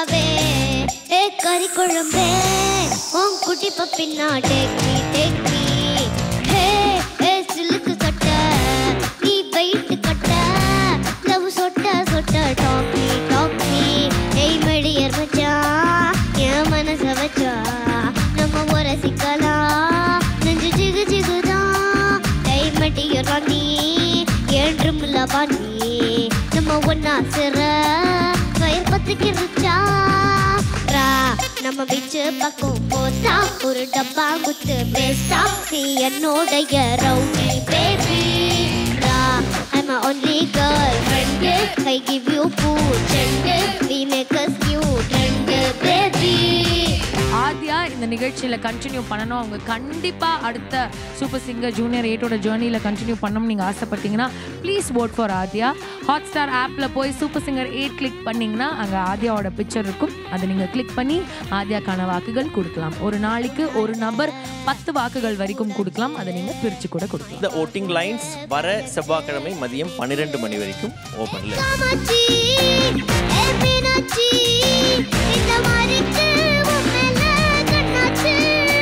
சொட்டாவே ஏ கறி குழம்பே உன் குட்டி பப்பின்னா டேக்கி டேக்கி ஹே ஏ சிலுக்கு சொட்ட நீ வெயிட் கட்ட லவ் சொட்ட சொட்ட டாக்கி டாக்கி ஏய் மெடியர் மச்சான் என் மனச வச்சா நம்ம உரசிக்கலாம் நெஞ்சு ஜிகு ஜிகுதான் ஏய் மெடியர் ராணி என்று முல்ல பாண்டி நம்ம ஒன்னா சிற வயிறு பத்துக்கிருச்சா ரா நம்ம பிச்சு பக்கம் போத்தா ஒரு டப்பா குத்து பேஸ்டா நீ என்னோடைய ரவுடி பேபி ரா I'm a only girlfriend I give you food trend We make us new trend baby Aadhya இந்த நிகழ்ச்சியில் கண்டினியூ பண்ணணும் அவங்க கண்டிப்பாக அடுத்த சூப்பர் சிங்கர் ஜூனியர் எயிட்டோட ஜேர்னியில் கண்டினியூ பண்ணணும்னு நீங்கள் ஆசைப்பட்டீங்கன்னா please vote for Aadhya Hotstar ஆப்பில் போய் சூப்பர் சிங்கர் எயிட் கிளிக் பண்ணிங்கன்னா அங்கே ஆத்யாவோட பிக்சர் இருக்கும் அதை நீங்கள் கிளிக் பண்ணி ஆத்யாக்கான வாக்குகள் கொடுக்கலாம் ஒரு நாளைக்கு ஒரு நபர் பத்து வாக்குகள் வரைக்கும் கொடுக்கலாம் அதை நீங்கள் பிரித்து கூட கொடுக்கலாம் இந்த ஓட்டிங் லைன்ஸ் வர செவ்வாய்க்கிழமை மதியம் பன்னிரெண்டு மணி வரைக்கும் ஓப்பனில் காமாட்சி ஏ மீனாட்சி இந்த மாதிரிக்கு உன் மேல கண்ணாச்சு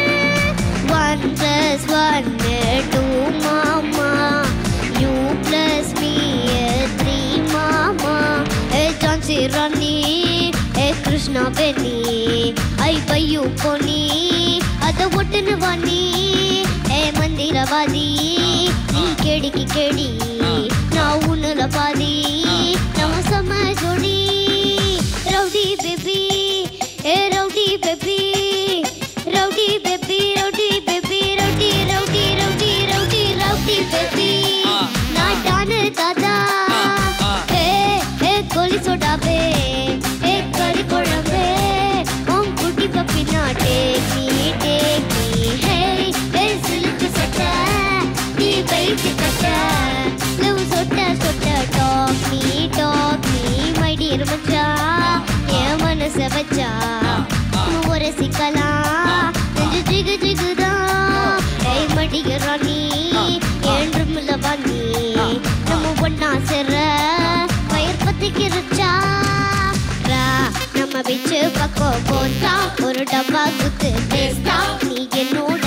ஒன் பிளஸ் ஒன் டூ மாமா யூ பிளஸ் மீ த்ரீ மாமா ஏ ஜான்சி ராணி ஏ கிருஷ்ணா பெனி ஐ பையு பொனி அத ஒட்டுன்னு வாணி ஏ மந்திரவாதி நீ கேடிக்கு கேடி நான் உன்னுல பாதி நம்ம சம ஜோடி ரவுடி பேபி ஏ rowdy baby rowdy baby rowdy baby rowdy rowdy rowdy rowdy rowdy baby நான் டானு தாதா ஏ ஏ கோலி சோடாவே ஏ கறி குழம்பே உன் குட்டி பப்பி நான் டேக்கி டேக்கி ஹே ஏ சிலுக்கு சட்ட நீ வெயிட் கட்ட லவ் சொட்ட சொட்ட talk me talk me my dear மச்சா என் மனச வச்சா ஒரு சிக்கலாம் நெஞ்சு ஜிகு ஜிகுதான் ஏய் மடிய ராணி என்று முல்ல வாணி நம்ம ஒன்னா சிற பயிர் பத்திக்கிருச்சா ரா நம்ம பிச்சு பக்கம் போட்டா ஒரு டப்பா குத்து பேஸ்டா நீ என்னோட